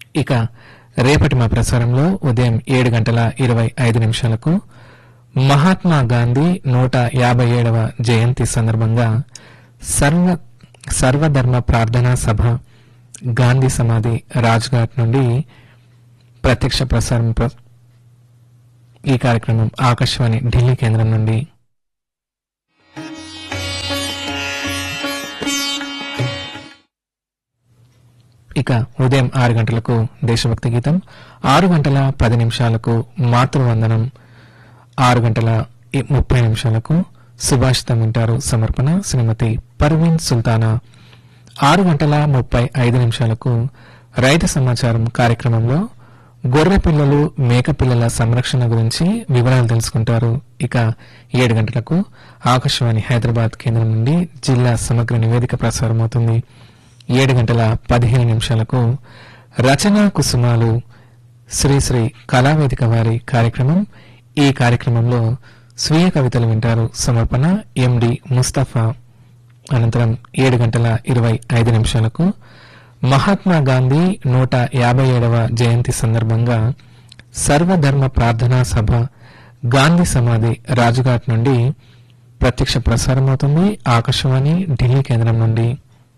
ఇక రేపటి మా ప్రసారంలో ఉదయం ఏడు గంటల ఇరవై ఐదు నిమిషాలకు మహాత్మా గాంధీ నూట యాభై ఏడవ జయంతి సందర్భంగా సర్వ సర్వధర్మ ప్రార్థనా సభ గాంధీ సమాధి రాజ్ఘాట్ నుండి ప్రత్యక్ష ప్రసారం ప్ర- ఈ కార్యక్రమం ఆకాశవాణి ఢిల్లీ కేంద్రం నుండి ఇక ఉదయం ఆరు గంటలకు దేశభక్తి గీతం ఆరు గంటల పది నిమిషాలకు మాతృవందనం ఆరు గంటల ఇ- ముప్పై నిమిషాలకు సుభాషితం వింటారు సమర్పణ శ్రీమతి పర్వీన్ సుల్తానా ఆరు గంటల ముప్పై ఐదు నిమిషాలకు రైతు సమాచారం కార్యక్రమంలో గొర్రె పిల్లలు మేక పిల్లల సంరక్షణ గురించి వివరాలు తెలుసుకుంటారు ఇక ఏడు గంటలకు ఆకాశవాణి హైదరాబాద్ కేంద్రం నుండి జిల్లా సమగ్ర నివేదిక ప్రసారమవుతుంది ఏడు గంటల పదిహేను నిమిషాలకు రచనా కుసుమాలు శ్రీ శ్రీ కళావేదిక వారి కార్యక్రమం ఈ కార్యక్రమంలో స్వీయ కవితలు వింటారు సమర్పణ ఎండి ముస్తఫా అనంతరం ఏడు గంటల ఇరవై ఐదు నిమిషాలకు మహాత్మా గాంధీ నూట యాభై ఏడవ జయంతి సందర్భంగా సర్వధర్మ ప్రార్థనా సభ గాంధీ సమాధి రాజుఘాట్ నుండి ప్రత్యక్ష ప్రసారమవుతుంది ఆకాశవాణి ఢిల్లీ కేంద్రం నుండి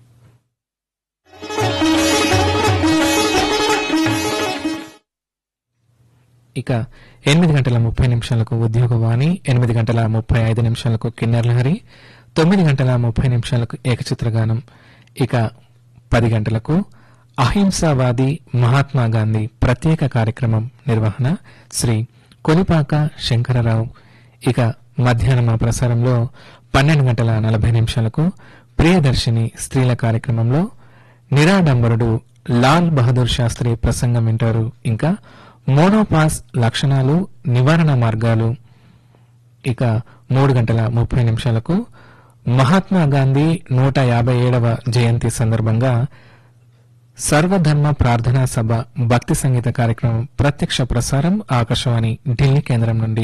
ఇక ఎనిమిది గంటల ముప్పై నిమిషాలకు ఉద్యోగవాణి ఎనిమిది గంటల ముప్పై ఐదు నిమిషాలకు కిన్నెర్ లహరి తొమ్మిది గంటల ముప్పై నిమిషాలకు ఏకచిత్రగానం ఇక పది గంటలకు అహింసావాది మహాత్మా గాంధీ ప్రత్యేక కార్యక్రమం నిర్వహణ శ్రీ కొలిపాక శంకరరావు ఇక మధ్యాహ్నం ఆ ప్రసారంలో పన్నెండు గంటల నలభై నిమిషాలకు ప్రియదర్శిని స్త్రీల కార్యక్రమంలో నిరాడంబరుడు లాల్ బహదూర్ శాస్త్రి ప్రసంగం వింటారు ఇంకా మోనోపాస్ లక్షణాలు నివారణ మార్గాలు ఇక మూడు గంటల ముప్పై నిమిషాలకు మహాత్మా గాంధీ నూట యాభై ఏడవ జయంతి సందర్భంగా సర్వధర్మ ప్రార్థనా సభ భక్తి సంగీత కార్యక్రమం ప్రత్యక్ష ప్రసారం ఆకాశవాణి ఢిల్లీ కేంద్రం నుండి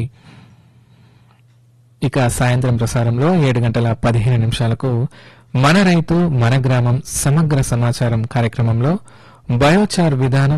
ఇక సాయంత్రం ప్రసారంలో ఏడు గంటల పదిహేను నిమిషాలకు మన రైతు మన గ్రామం సమగ్ర సమాచారం కార్యక్రమంలో బయోచార్ విధానం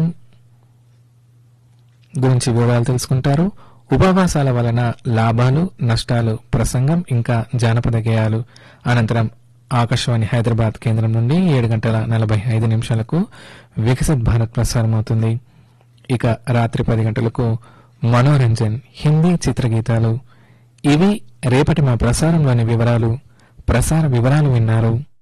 గురించి వివరాలు తెలుసుకుంటారు ఉపవాసాల వలన లాభాలు నష్టాలు ప్రసంగం ఇంకా జానపద గేయాలు అనంతరం ఆకాశవాణి హైదరాబాద్ కేంద్రం నుండి ఏడు గంటల నలభై ఐదు నిమిషాలకు వికసిత్ భారత్ ప్రసారమవుతుంది ఇక రాత్రి పది గంటలకు మనోరంజన్ హిందీ చిత్రగీతాలు ఇవి రేపటి మా ప్రసారంలోని వివరాలు ప్రసార వివరాలు విన్నారు